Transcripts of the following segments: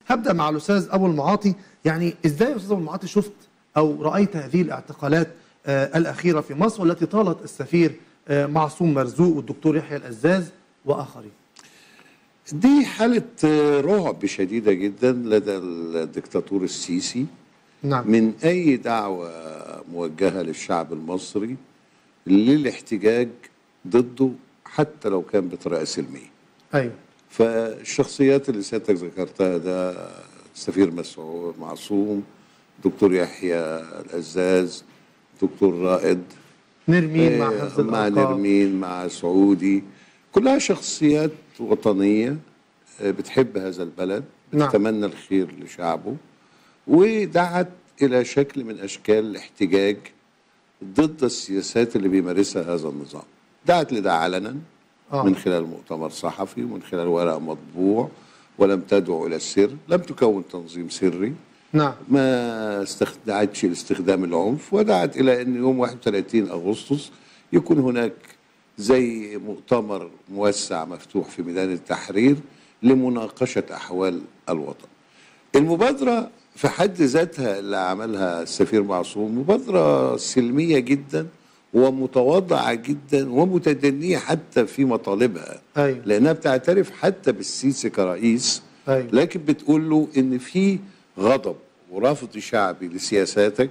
هبدا مع الاستاذ ابو المعاطي يعني ازاي يا استاذ ابو المعاطي شفت او رايت هذه الاعتقالات آه الاخيره في مصر والتي طالت السفير آه معصوم مرزوق والدكتور يحيى الازاز واخرين دي حالة رعب شديدة جدا لدى الدكتاتور السيسي نعم من أي دعوة موجهة للشعب المصري للاحتجاج ضده حتى لو كان بطريقة سلمية ايوه فالشخصيات اللي سيادتك ذكرتها ده السفير مسعود معصوم دكتور يحيى الأزاز دكتور رائد نرمين مع آه، حفظ مع الالقاب نرمين مع سعودي كلها شخصيات وطنية آه، بتحب هذا البلد نعم. بتتمنى الخير لشعبه ودعت إلى شكل من أشكال الاحتجاج ضد السياسات اللي بيمارسها هذا النظام دعت لده علنا آه. من خلال مؤتمر صحفي ومن خلال ورق مطبوع ولم تدعو إلى السر لم تكون تنظيم سري نعم ما استخدعتش لاستخدام العنف ودعت الى ان يوم 31 اغسطس يكون هناك زي مؤتمر موسع مفتوح في ميدان التحرير لمناقشه احوال الوطن. المبادره في حد ذاتها اللي عملها السفير معصوم مبادره سلميه جدا ومتواضعه جدا ومتدنيه حتى في مطالبها أيوة. لانها بتعترف حتى بالسيسي كرئيس أيوة. لكن بتقول له ان في غضب ورفض شعبي لسياساتك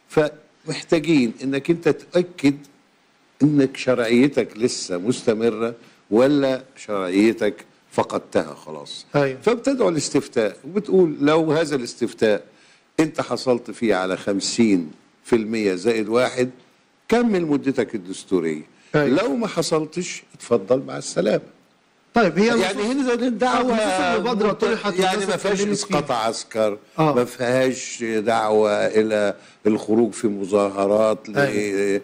فمحتاجين انك انت تاكد انك شرعيتك لسه مستمره ولا شرعيتك فقدتها خلاص أيوة. فبتدعو الاستفتاء وبتقول لو هذا الاستفتاء انت حصلت فيه على خمسين في المية زائد واحد كمل مدتك الدستورية أيوة. لو ما حصلتش اتفضل مع السلامة طيب هي يعني هنا ده الدعوة نصوص المبادرة طرحت يعني والناس ما فيهاش اتكلمت اسقاط فيها. عسكر آه. ما فيهاش دعوة إلى الخروج في مظاهرات ل... أيوة.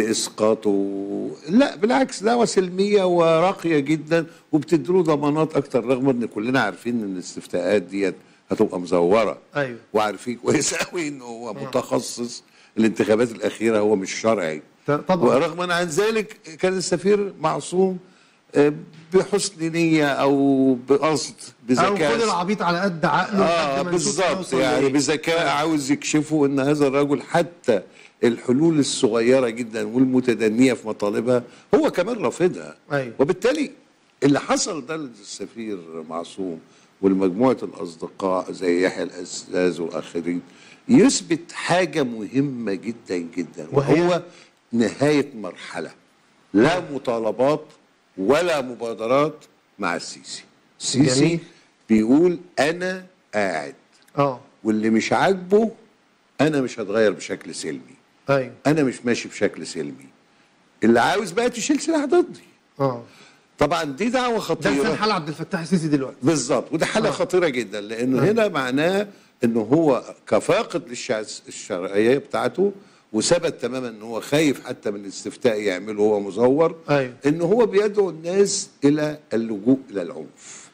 لإسقاطه لا بالعكس دعوة سلمية وراقية جدا وبتديله ضمانات أكتر رغم إن كلنا عارفين إن الاستفتاءات ديت هتبقى مزورة أيوة. وعارفين كويس قوي إنه هو متخصص الانتخابات الأخيرة هو مش شرعي طبعا ورغم عن ذلك كان السفير معصوم آه، بحسن نية أو بقصد او بذكاء خد العبيط على قد عقله اه لحد ما نشوف بالظبط نوصل يعني لإيه. بذكاء عاوز يكشفوا ان هذا الرجل حتى الحلول الصغيره جدا والمتدنيه في مطالبها هو كمان رافضها أيوة. وبالتالي اللي حصل ده للسفير معصوم ولمجموعه الاصدقاء زي يحيى الاستاذ واخرين يثبت حاجه مهمه جدا جدا وهي؟ وهو نهايه مرحله لا مطالبات ولا مبادرات مع السيسي السيسي جميل. بيقول انا قاعد اه واللي مش عاجبه انا مش هتغير بشكل سلمي ايوه انا مش ماشي بشكل سلمي اللي عاوز بقى تشيل سلاح ضدي اه طبعا دي دعوه ده لسان خطيره حال عبد الفتاح السيسي دلوقتي بالظبط وده حاله آه. خطيره جدا لانه هنا معناه انه هو كفاقد للشرعيه بتاعته وثبت تماما ان هو خايف حتى من الاستفتاء يعمله هو مزور أيوة. ان هو بيدعو الناس الى اللجوء الى العنف